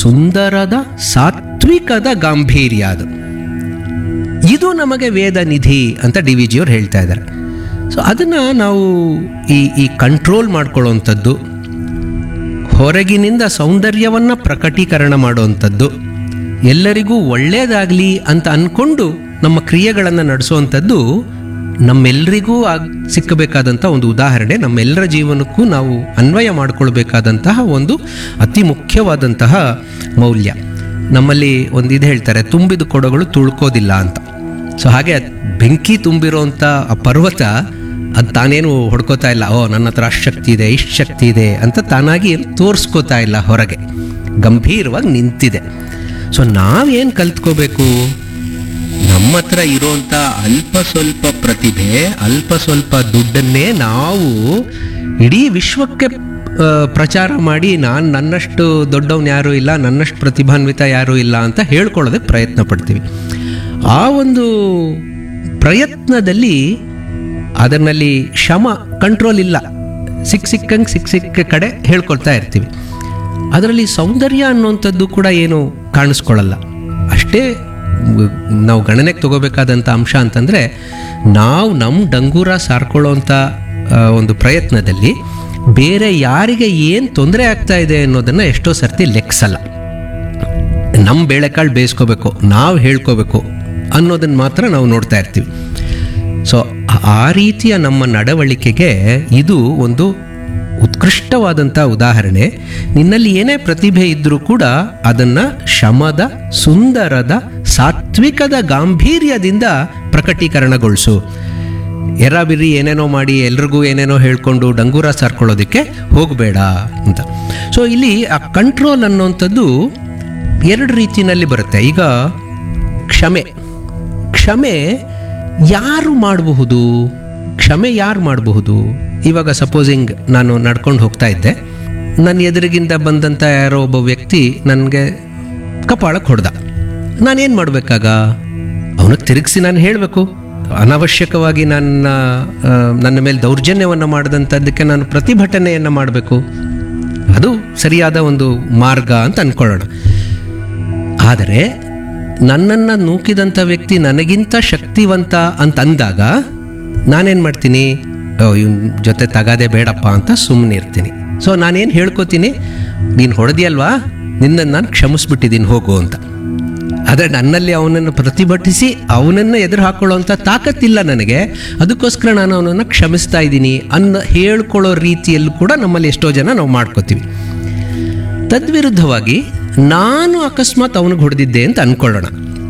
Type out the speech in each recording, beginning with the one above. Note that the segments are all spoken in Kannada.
ಸುಂದರದ ಸಾತ್ವಿಕದ ಗಾಂಭೀರ್ಯ ಅದು ಇದು ನಮಗೆ ವೇದ ನಿಧಿ ಅಂತ ಡಿ ವಿ ಜಿಯವ್ರು ಹೇಳ್ತಾ ಇದ್ದಾರೆ ಸೊ ಅದನ್ನು ನಾವು ಈ ಈ ಕಂಟ್ರೋಲ್ ಮಾಡ್ಕೊಳ್ಳೋವಂಥದ್ದು ಹೊರಗಿನಿಂದ ಸೌಂದರ್ಯವನ್ನು ಪ್ರಕಟೀಕರಣ ಮಾಡುವಂಥದ್ದು ಎಲ್ಲರಿಗೂ ಒಳ್ಳೆಯದಾಗಲಿ ಅಂತ ಅಂದ್ಕೊಂಡು ನಮ್ಮ ಕ್ರಿಯೆಗಳನ್ನು ನಡೆಸುವಂಥದ್ದು ನಮ್ಮೆಲ್ಲರಿಗೂ ಆಗ್ ಸಿಕ್ಕಬೇಕಾದಂಥ ಒಂದು ಉದಾಹರಣೆ ನಮ್ಮೆಲ್ಲರ ಜೀವನಕ್ಕೂ ನಾವು ಅನ್ವಯ ಮಾಡಿಕೊಳ್ಬೇಕಾದಂತಹ ಒಂದು ಅತಿ ಮುಖ್ಯವಾದಂತಹ ಮೌಲ್ಯ ನಮ್ಮಲ್ಲಿ ಒಂದು ಇದು ಹೇಳ್ತಾರೆ ತುಂಬಿದ ಕೊಡಗಳು ತುಳ್ಕೋದಿಲ್ಲ ಅಂತ ಸೊ ಹಾಗೆ ಬೆಂಕಿ ತುಂಬಿರೋಂಥ ಆ ಪರ್ವತ ಅದು ತಾನೇನು ಹೊಡ್ಕೋತಾ ಇಲ್ಲ ಓ ನನ್ನ ಹತ್ರ ಅಷ್ಟು ಶಕ್ತಿ ಇದೆ ಇಷ್ಟು ಶಕ್ತಿ ಇದೆ ಅಂತ ತಾನಾಗಿ ತೋರಿಸ್ಕೋತಾ ಇಲ್ಲ ಹೊರಗೆ ಗಂಭೀರವಾಗಿ ನಿಂತಿದೆ ಸೊ ನಾವೇನು ಕಲ್ತ್ಕೋಬೇಕು ನಮ್ಮ ಹತ್ರ ಇರೋಂಥ ಅಲ್ಪ ಸ್ವಲ್ಪ ಪ್ರತಿಭೆ ಅಲ್ಪ ಸ್ವಲ್ಪ ದುಡ್ಡನ್ನೇ ನಾವು ಇಡೀ ವಿಶ್ವಕ್ಕೆ ಆ, ಪ್ರಚಾರ ಮಾಡಿ ನಾನು ನನ್ನಷ್ಟು ದೊಡ್ಡವನು ಯಾರೂ ಇಲ್ಲ ನನ್ನಷ್ಟು ಪ್ರತಿಭಾನ್ವಿತ ಯಾರೂ ಇಲ್ಲ ಅಂತ ಹೇಳ್ಕೊಳ್ಳೋದಕ್ಕೆ ಪ್ರಯತ್ನ ಪಡ್ತೀವಿ ಆ ಒಂದು ಪ್ರಯತ್ನದಲ್ಲಿ ಅದರಲ್ಲಿ ಶ್ರಮ ಕಂಟ್ರೋಲ್ ಇಲ್ಲ ಸಿಕ್ಕ ಸಿಕ್ಕಂಗೆ ಸಿಕ್ಕ ಸಿಕ್ಕ ಕಡೆ ಹೇಳ್ಕೊಳ್ತಾ ಇರ್ತೀವಿ ಅದರಲ್ಲಿ ಸೌಂದರ್ಯ ಅನ್ನುವಂಥದ್ದು ಕೂಡ ಏನು ಕಾಣಿಸ್ಕೊಳ್ಳಲ್ಲ ಅಷ್ಟೇ ಮ್, ನಾವು ಗಣನೆಗೆ ತಗೋಬೇಕಾದಂಥ ಅಂಶ ಅಂತಂದರೆ ನಾವು ನಮ್ಮ ಡಂಗೂರ ಸಾರ್ಕೊಳ್ಳೋವಂಥ ಆ, ಒಂದು ಪ್ರಯತ್ನದಲ್ಲಿ ಬೇರೆ ಯಾರಿಗೆ ಏನು ತೊಂದರೆ ಆಗ್ತಾ ಇದೆ ಅನ್ನೋದನ್ನು ಎಷ್ಟೋ ಸರ್ತಿ ಲೆಕ್ಸಲ್ಲ ನಮ್ಮ ಬೇಳೆಕಾಳು ಬೇಯಿಸ್ಕೋಬೇಕು ನಾವು ಹೇಳ್ಕೋಬೇಕು ಅನ್ನೋದನ್ನು ಮಾತ್ರ ನಾವು ನೋಡ್ತಾ ಇರ್ತೀವಿ ಸೊ ಆ ರೀತಿಯ ನಮ್ಮ ನಡವಳಿಕೆಗೆ ಇದು ಒಂದು ಉತ್ಕೃಷ್ಟವಾದಂಥ ಉದಾಹರಣೆ ನಿನ್ನಲ್ಲಿ ಏನೇ ಪ್ರತಿಭೆ ಇದ್ದರೂ ಕೂಡ ಅದನ್ನು ಶಮದ ಸುಂದರದ ಸಾತ್ವಿಕದ ಗಾಂಭೀರ್ಯದಿಂದ ಪ್ರಕಟೀಕರಣಗೊಳಿಸು ಎರಾಬಿರಿ ಏನೇನೋ ಮಾಡಿ ಎಲ್ರಿಗೂ ಏನೇನೋ ಹೇಳ್ಕೊಂಡು ಡಂಗೂರ ಸಾರ್ಕೊಳ್ಳೋದಕ್ಕೆ ಹೋಗಬೇಡ ಅಂತ ಸೊ ಇಲ್ಲಿ ಆ ಕಂಟ್ರೋಲ್ ಅನ್ನೋಂಥದ್ದು ಎರಡು ರೀತಿಯಲ್ಲಿ ಬರುತ್ತೆ ಈಗ ಕ್ಷಮೆ ಕ್ಷಮೆ ಯಾರು ಮಾಡಬಹುದು ಕ್ಷಮೆ ಯಾರು ಮಾಡಬಹುದು ಇವಾಗ ಸಪೋಸಿಂಗ್ ನಾನು ನಡ್ಕೊಂಡು ಹೋಗ್ತಾ ಇದ್ದೆ ನನ್ನ ಎದುರಿಗಿಂದ ಬಂದಂಥ ಯಾರೋ ಒಬ್ಬ ವ್ಯಕ್ತಿ ನನಗೆ ಕಪಾಳಕ್ಕೆ ಹೊಡೆದ ನಾನೇನು ಮಾಡಬೇಕಾಗ ಅವನಿಗೆ ತಿರುಗಿಸಿ ನಾನು ಹೇಳಬೇಕು ಅನಾವಶ್ಯಕವಾಗಿ ನನ್ನ ಆ, ನನ್ನ ಮೇಲೆ ದೌರ್ಜನ್ಯವನ್ನು ಮಾಡಿದಂಥದ್ದಕ್ಕೆ ನಾನು ಪ್ರತಿಭಟನೆಯನ್ನು ಮಾಡಬೇಕು ಅದು ಸರಿಯಾದ ಒಂದು ಮಾರ್ಗ ಅಂತ ಅಂದ್ಕೊಳ್ಳೋಣ ಆದರೆ ನನ್ನನ್ನು ನೂಕಿದಂಥ ವ್ಯಕ್ತಿ ನನಗಿಂತ ಶಕ್ತಿವಂತ ಅಂತ ಅಂದಾಗ ನಾನೇನು ಮಾಡ್ತೀನಿ ಇವನ ಜೊತೆ ತಗಾದೆ ಬೇಡಪ್ಪ ಅಂತ ಸುಮ್ಮನೆ ಇರ್ತೀನಿ ಸೊ ನಾನೇನು ಹೇಳ್ಕೊತೀನಿ ನೀನು ಹೊಡೆದಿಯಲ್ವಾ ನಿನ್ನನ್ನು ನಾನು ಕ್ಷಮಿಸ್ಬಿಟ್ಟಿದ್ದೀನಿ ಹೋಗು ಅಂತ ಆದರೆ ನನ್ನಲ್ಲಿ ಅವನನ್ನು ಪ್ರತಿಭಟಿಸಿ ಅವನನ್ನು ಎದುರು ಹಾಕೊಳ್ಳೋವಂಥ ತಾಕತ್ತಿಲ್ಲ ನನಗೆ ಅದಕ್ಕೋಸ್ಕರ ನಾನು ಅವನನ್ನು ಕ್ಷಮಿಸ್ತಾ ಇದ್ದೀನಿ ಅನ್ನೋ ಹೇಳ್ಕೊಳ್ಳೋ ರೀತಿಯಲ್ಲೂ ಕೂಡ ನಮ್ಮಲ್ಲಿ ಎಷ್ಟೋ ಜನ ನಾವು ಮಾಡ್ಕೋತೀವಿ ತದ್ವಿರುದ್ಧವಾಗಿ ನಾನು ಅಕಸ್ಮಾತ್ ಅವನಿಗೆ ಹೊಡೆದಿದ್ದೆ ಅಂತ ಅನ್ಕೊಳ್ಳೋಣ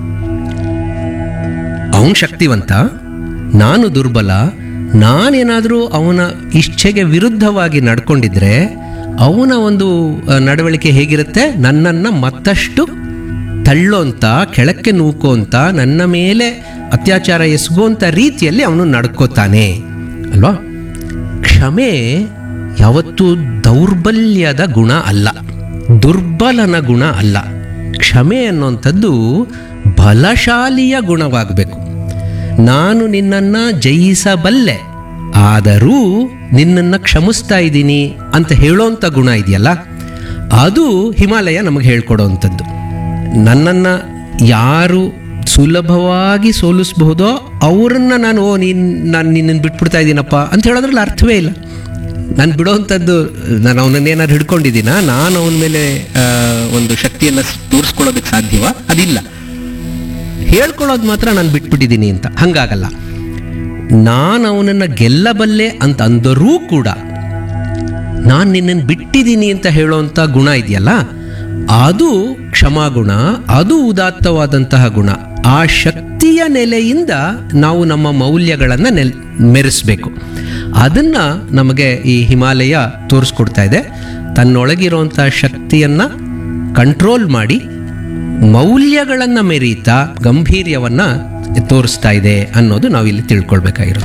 ಅವನು ಶಕ್ತಿವಂತ ನಾನು ದುರ್ಬಲ ನಾನೇನಾದರೂ ಅವನ ಇಚ್ಛೆಗೆ ವಿರುದ್ಧವಾಗಿ ನಡ್ಕೊಂಡಿದ್ರೆ ಅವನ ಒಂದು ಆ, ನಡವಳಿಕೆ ಹೇಗಿರುತ್ತೆ ನನ್ನನ್ನು ಮತ್ತಷ್ಟು ತಳ್ಳೋಂಥ ಕೆಳಕ್ಕೆ ನೂಕೋಂಥ ನನ್ನ ಮೇಲೆ ಅತ್ಯಾಚಾರ ಎಸಗುವಂಥ ರೀತಿಯಲ್ಲಿ ಅವನು ನಡ್ಕೋತಾನೆ ಅಲ್ವಾ ಕ್ಷಮೆ ಯಾವತ್ತೂ ದೌರ್ಬಲ್ಯದ ಗುಣ ಅಲ್ಲ ದುರ್ಬಲನ ಗುಣ ಅಲ್ಲ ಕ್ಷಮೆ ಅನ್ನುವಂಥದ್ದು ಬಲಶಾಲಿಯ ಗುಣವಾಗಬೇಕು ನಾನು ನಿನ್ನನ್ನು ಜಯಿಸಬಲ್ಲೆ ಆದರೂ ನಿನ್ನನ್ನು ಕ್ಷಮಿಸ್ತಾ ಇದ್ದೀನಿ ಅಂತ ಹೇಳೋಂಥ ಗುಣ ಇದೆಯಲ್ಲ ಅದು ಹಿಮಾಲಯ ನಮಗೆ ಹೇಳ್ಕೊಡೋವಂಥದ್ದು ನನ್ನನ್ನು ಯಾರು ಸುಲಭವಾಗಿ ಸೋಲಿಸಬಹುದೋ ಅವರನ್ನು ನಾನು ಓ ನೀನು ನಾನು ನಿನ್ನನ್ನು ಬಿಟ್ಬಿಡ್ತಾ ಇದ್ದೀನಪ್ಪ ಅಂತ ಹೇಳೋದ್ರಲ್ಲಿ ಅರ್ಥವೇ ಇಲ್ಲ ನಾನು ಬಿಡೋವಂಥದ್ದು ನಾನು ಅವನನ್ನೇನಾದ್ರು ಹಿಡ್ಕೊಂಡಿದ್ದೀನ ನಾನು ಅವನ ಮೇಲೆ ಆ, ಒಂದು ಶಕ್ತಿಯನ್ನು ತೋರಿಸ್ಕೊಳ್ಳೋದಕ್ಕೆ ಸಾಧ್ಯವ ಅದಿಲ್ಲ ಹೇಳ್ಕೊಳ್ಳೋದು ಮಾತ್ರ ನಾನು ಬಿಟ್ಬಿಟ್ಟಿದ್ದೀನಿ ಅಂತ ಹಂಗಾಗಲ್ಲ ನಾನು ಅವನನ್ನು ಗೆಲ್ಲಬಲ್ಲೆ ಅಂತ ಅಂದರೂ ಕೂಡ ನಾನು ನಿನ್ನನ್ನು ಬಿಟ್ಟಿದ್ದೀನಿ ಅಂತ ಹೇಳೋವಂಥ ಗುಣ ಇದೆಯಲ್ಲ ಅದು ಕ್ಷಮಾಗುಣ ಅದು ಉದಾತ್ತವಾದಂತಹ ಗುಣ ಆ ಶಕ್ತಿಯ ನೆಲೆಯಿಂದ ನಾವು ನಮ್ಮ ಮೌಲ್ಯಗಳನ್ನು ನೆಲ್ ಮೆರೆಸಬೇಕು ಅದನ್ನು ನಮಗೆ ಈ ಹಿಮಾಲಯ ತೋರಿಸ್ಕೊಡ್ತಾ ಇದೆ ತನ್ನೊಳಗಿರುವಂಥ ಶಕ್ತಿಯನ್ನು ಕಂಟ್ರೋಲ್ ಮಾಡಿ ಮೌಲ್ಯಗಳನ್ನು ಮೆರೀತಾ ಗಂಭೀರ್ಯವನ್ನು ತೋರಿಸ್ತಾ ಇದೆ ಅನ್ನೋದು ನಾವು ಇಲ್ಲಿ ತಿಳ್ಕೊಳ್ಬೇಕಾಗಿರೋದು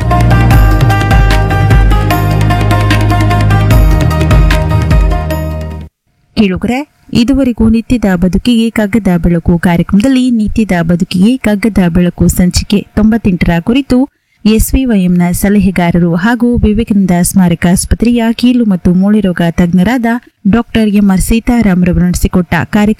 ಕೇಳುಗರೆ ಇದುವರೆಗೂ ನಿತ್ಯದ ಬದುಕಿಗೆ ಕಗ್ಗದ ಬೆಳಕು ಕಾರ್ಯಕ್ರಮದಲ್ಲಿ ನಿತ್ಯದ ಬದುಕಿಗೆ ಕಗ್ಗದ ಬೆಳಕು ಸಂಚಿಕೆ ತೊಂಬತ್ತೆಂಟರ ಕುರಿತು ಎಸ್ವಿವೈಎಂನ ಸಲಹೆಗಾರರು ಹಾಗೂ ವಿವೇಕಾನಂದ ಸ್ಮಾರಕ ಆಸ್ಪತ್ರೆಯ ಕೀಲು ಮತ್ತು ಮೂಳೆ ರೋಗ ತಜ್ಞರಾದ ಡಾಕ್ಟರ್ ಎಂಆರ್ ಸೀತಾರಾಮರವರು ನಡೆಸಿಕೊಟ್ಟ ಕಾರ್ಯಕ್ರಮ